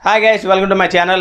hi guys welcome to my channel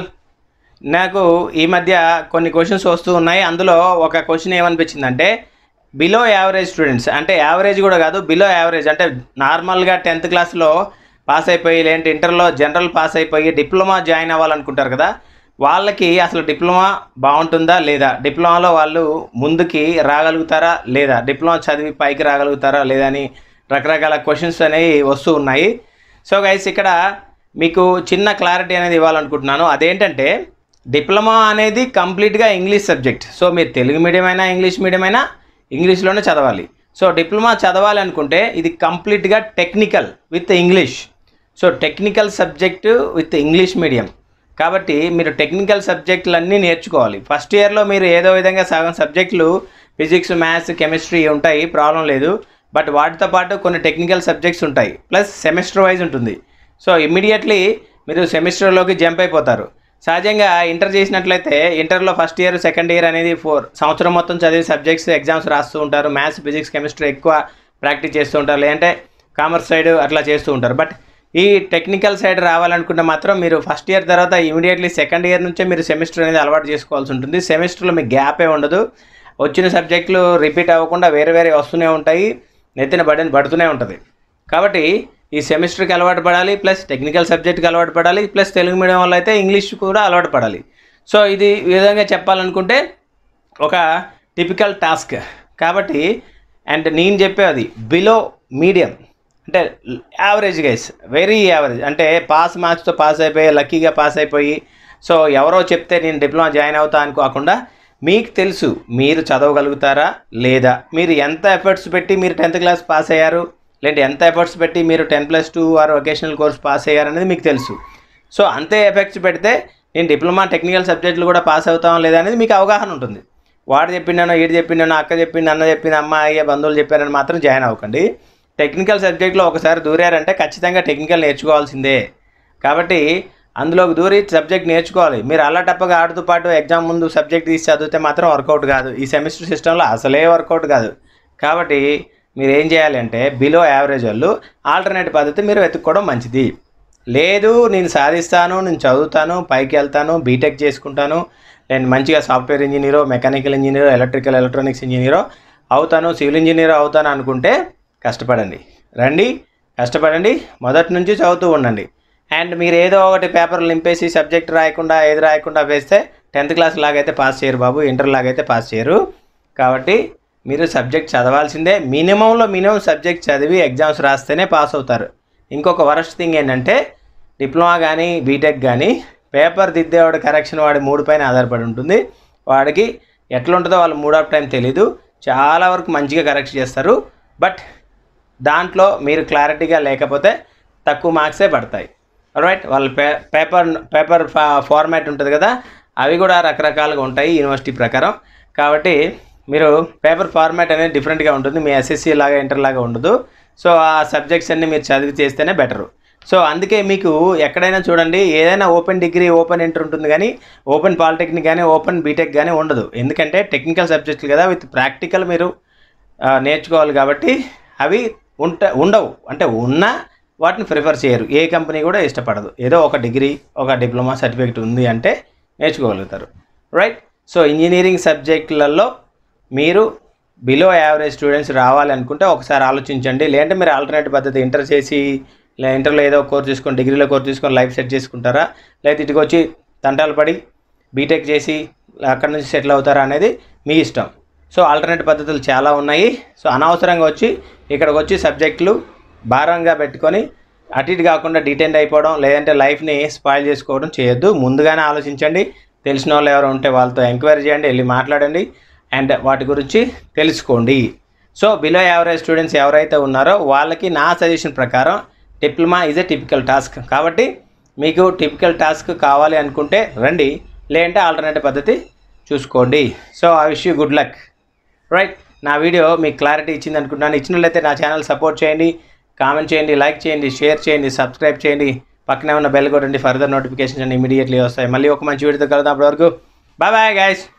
నాకు ఈ మధ్య కొన్ని క్వశ్చన్స్ వస్తూ ఉన్నాయి అందులో ఒక క్వశ్చన్ ఏమనిపించిందంటే బిలో యావరేజ్ స్టూడెంట్స్ అంటే యావరేజ్ కూడా కాదు బిలో యావరేజ్ అంటే నార్మల్గా టెన్త్ క్లాస్లో పాస్ అయిపోయి లేదంటే ఇంటర్లో జనరల్ పాస్ అయిపోయి డిప్లొమా జాయిన్ అవ్వాలనుకుంటారు కదా వాళ్ళకి అసలు డిప్లొమా బాగుంటుందా లేదా డిప్లొమాలో వాళ్ళు ముందుకి రాగలుగుతారా లేదా డిప్లొమా చదివి పైకి రాగలుగుతారా లేదా అని రకరకాల క్వశ్చన్స్ అనేవి వస్తూ ఉన్నాయి సో గైస్ ఇక్కడ మీకు చిన్న క్లారిటీ అనేది ఇవ్వాలనుకుంటున్నాను అదేంటంటే డిప్లొమా అనేది కంప్లీట్గా ఇంగ్లీష్ సబ్జెక్ట్ సో మీరు తెలుగు మీడియం అయినా ఇంగ్లీష్ మీడియం అయినా ఇంగ్లీష్లోనే చదవాలి సో డిప్లొమా చదవాలి అనుకుంటే ఇది కంప్లీట్గా technical with English so technical subject with English medium కాబట్టి మీరు టెక్నికల్ సబ్జెక్టులన్నీ నేర్చుకోవాలి ఫస్ట్ ఇయర్లో మీరు ఏదో విధంగా సగం సబ్జెక్టులు ఫిజిక్స్ మ్యాథ్స్ కెమిస్ట్రీ ఉంటాయి ప్రాబ్లం లేదు బట్ వాటితో పాటు కొన్ని టెక్నికల్ సబ్జెక్ట్స్ ఉంటాయి ప్లస్ సెమిస్టర్ వైజ్ ఉంటుంది సో ఇమ్మీడియట్లీ మీరు సెమిస్టర్లోకి జంప్ అయిపోతారు సహజంగా ఇంటర్ చేసినట్లయితే ఇంటర్లో ఫస్ట్ ఇయర్ సెకండ్ ఇయర్ అనేది ఫోర్ సంవత్సరం మొత్తం చదివి సబ్జెక్ట్స్ ఎగ్జామ్స్ రాస్తూ ఉంటారు మ్యాథ్స్ ఫిజిక్స్ కెమిస్ట్రీ ఎక్కువ ప్రాక్టీస్ చేస్తూ ఉంటారు లేదంటే కామర్స్ సైడ్ అట్లా చేస్తూ ఉంటారు బట్ ఈ టెక్నికల్ సైడ్ రావాలనుకుంటే మాత్రం మీరు ఫస్ట్ ఇయర్ తర్వాత ఇమీడియట్లీ సెకండ్ ఇయర్ నుంచే మీరు సెమిస్టర్ అనేది అలవాటు చేసుకోవాల్సి ఉంటుంది సెమిస్టర్లో మీకు గ్యాపే ఉండదు వచ్చిన సబ్జెక్టులు రిపీట్ అవ్వకుండా వేరే వేరే వస్తూనే ఉంటాయి నెత్తిన బడిని పడుతూనే ఉంటుంది కాబట్టి ఈ సెమిస్టర్కి అలవాటు పడాలి ప్లస్ టెక్నికల్ సబ్జెక్ట్కి అలవాటు పడాలి ప్లస్ తెలుగు మీడియం వల్ల అయితే ఇంగ్లీష్ కూడా అలవాటు పడాలి సో ఇది ఈ విధంగా చెప్పాలనుకుంటే ఒక టిపికల్ టాస్క్ కాబట్టి అండ్ నేను చెప్పేది బిలో మీడియం అంటే యావరేజ్ గైస్ వెరీ యావరేజ్ అంటే పాస్ మార్క్స్తో పాస్ అయిపోయి లక్కీగా పాస్ అయిపోయి సో ఎవరో చెప్తే నేను డిప్లొమా జాయిన్ అవుతా అనుకోకుండా మీకు తెలుసు మీరు చదవగలుగుతారా లేదా మీరు ఎంత ఎఫర్ట్స్ పెట్టి మీరు టెన్త్ క్లాస్ పాస్ అయ్యారు లేదంటే ఎంత ఎఫర్ట్స్ పెట్టి మీరు ten plus two or vocational course pass అయ్యారు అనేది మీకు తెలుసు సో అంతే ఎఫెక్ట్స్ పెడితే నేను డిప్లొమా టెక్నికల్ సబ్జెక్టులు కూడా పాస్ అవుతాం లేదా అనేది మీకు అవగాహన ఉంటుంది వాడు చెప్పిండానో ఈడు చెప్పిండానో అక్క చెప్పింది అన్న చెప్పింది అమ్మ అయ్యే బంధువులు చెప్పారని మాత్రం జాయిన్ అవ్వకండి టెక్నికల్ సబ్జెక్ట్లో ఒకసారి దూరారంటే ఖచ్చితంగా టెక్నికల్ నేర్చుకోవాల్సిందే కాబట్టి అందులోకి దూరి సబ్జెక్ట్ నేర్చుకోవాలి మీరు అల్లటప్పగా ఆడుతూ పాటు ఎగ్జామ్ ముందు సబ్జెక్ట్ తీసి చదివితే మాత్రం వర్కౌట్ కాదు ఈ సెమిస్టర్ సిస్టంలో అసలే వర్కౌట్ కాదు కాబట్టి మీరు ఏం చేయాలి అంటే బిలో యావరేజ్ వాళ్ళు ఆల్టర్నేట్ పద్ధతి మీరు వెతుక్కోవడం మంచిది లేదు నేను సాధిస్తాను నేను చదువుతాను పైకి వెళ్తాను బీటెక్ చేసుకుంటాను నేను మంచిగా సాఫ్ట్వేర్ ఇంజనీరో మెకానికల్ ఇంజనీరో ఎలక్ట్రికల్ ఎలక్ట్రానిక్స్ ఇంజనీరో అవుతాను సివిల్ ఇంజనీర్ అవుతాను అనుకుంటే కష్టపడండి రండి కష్టపడండి మొదటి నుంచి చదువుతూ ఉండండి అండ్ మీరు ఏదో ఒకటి పేపర్లు నింపేసి సబ్జెక్ట్ రాయకుండా ఏది రాయకుండా వేస్తే టెన్త్ క్లాస్ లాగైతే పాస్ చేయరు బాబు ఇంటర్ లాగైతే పాస్ చేయరు కాబట్టి మీరు సబ్జెక్ట్ చదవాల్సిందే మినిమంలో మినిమం సబ్జెక్ట్ చదివి ఎగ్జామ్స్ రాస్తేనే పాస్ అవుతారు ఇంకొక వరస్ట్ థింగ్ ఏంటంటే డిప్లొమా కానీ బీటెక్ కానీ పేపర్ దిద్దేవాడు కరెక్షన్ వాడి మూడు పైన ఆధారపడి ఉంటుంది వాడికి ఎట్లా ఉంటుందో వాళ్ళ మూడ్ ఆఫ్ టైం తెలీదు చాలా వరకు మంచిగా కరెక్ట్ చేస్తారు బట్ దాంట్లో మీరు క్లారిటీగా లేకపోతే తక్కువ మార్క్సే పడతాయి రైట్ వాళ్ళ పే పేపర్ పేపర్ ఫార్మాట్ ఉంటుంది కదా అవి కూడా రకరకాలుగా ఉంటాయి యూనివర్సిటీ ప్రకారం కాబట్టి మీరు పేపర్ ఫార్మాట్ అనేది డిఫరెంట్గా ఉంటుంది మీ ఎస్ఎస్సి లాగా ఇంటర్ లాగా ఉండదు సో ఆ సబ్జెక్ట్స్ అన్ని మీరు చదివి చేస్తేనే బెటరు సో అందుకే మీకు ఎక్కడైనా చూడండి ఏదైనా ఓపెన్ డిగ్రీ ఓపెన్ ఇంటర్ ఉంటుంది కానీ ఓపెన్ పాలిటెక్నిక్ కానీ ఓపెన్ బీటెక్ కానీ ఉండదు ఎందుకంటే టెక్నికల్ సబ్జెక్టులు కదా విత్ ప్రాక్టికల్ మీరు ఆ, నేర్చుకోవాలి కాబట్టి అవి ఉంట ఉండవు అంటే ఉన్నా వాటిని ప్రిఫర్ చేయరు ఏ కంపెనీ కూడా ఇష్టపడదు ఏదో ఒక డిగ్రీ ఒక డిప్లొమా సర్టిఫికేట్ ఉంది అంటే నేర్చుకోగలుగుతారు రైట్ సో ఇంజనీరింగ్ సబ్జెక్టులలో మీరు బిలో యావరేజ్ స్టూడెంట్స్ రావాలనుకుంటే ఒకసారి ఆలోచించండి లేదంటే మీరు ఆల్టర్నేటివ్ పద్ధతి ఇంటర్ చేసి లే ఇంటర్లో ఏదో కోర్స్ తీసుకొని డిగ్రీలో కోర్స్ తీసుకొని లైఫ్ సెట్ చేసుకుంటారా లేకపోతే ఇటుకు వచ్చి తంటాలు పడి బీటెక్ చేసి అక్కడ నుంచి సెటిల్ అవుతారా అనేది మీ ఇష్టం సో ఆల్టర్నేట్ పద్ధతులు చాలా ఉన్నాయి సో అనవసరంగా వచ్చి ఇక్కడికి వచ్చి సబ్జెక్టులు భారంగా పెట్టుకొని అటు ఇటు కాకుండా డీటెండ్ అయిపోవడం లేదంటే లైఫ్ని స్పాయిల్ చేసుకోవడం చేయొద్దు ముందుగానే ఆలోచించండి తెలిసిన వాళ్ళు ఎవరు ఉంటే వాళ్ళతో ఎంక్వైరీ చేయండి వెళ్ళి మాట్లాడండి అండ్ వాటి గురించి తెలుసుకోండి సో బిలో యావరేజ్ స్టూడెంట్స్ ఎవరైతే ఉన్నారో వాళ్ళకి నా సజెషన్ ప్రకారం diploma is a typical task కాబట్టి మీకు టిపికల్ టాస్క్ కావాలి అనుకుంటే రండి లేదంటే ఆల్టర్నేటివ్ పద్ధతి చూసుకోండి సో ఆ wish you good luck right నా వీడియో మీకు క్లారిటీ ఇచ్చింది అనుకుంటున్నాను ఇచ్చినట్లయితే నా ఛానల్ సపోర్ట్ చేయండి కామెంట్ చేయండి లైక్ చేయండి షేర్ చేయండి సబ్స్క్రైబ్ చేయండి పక్కనే ఉన్న బెల్ కొట్టండి ఫర్దర్ నోటిఫికేషన్స్ అన్ని ఇమీడియట్లీ వస్తాయి మళ్ళీ ఒక మంచి వీడియోతో కలుద్దాం అప్పటివరకు బాయ్ బాయ్ గైస్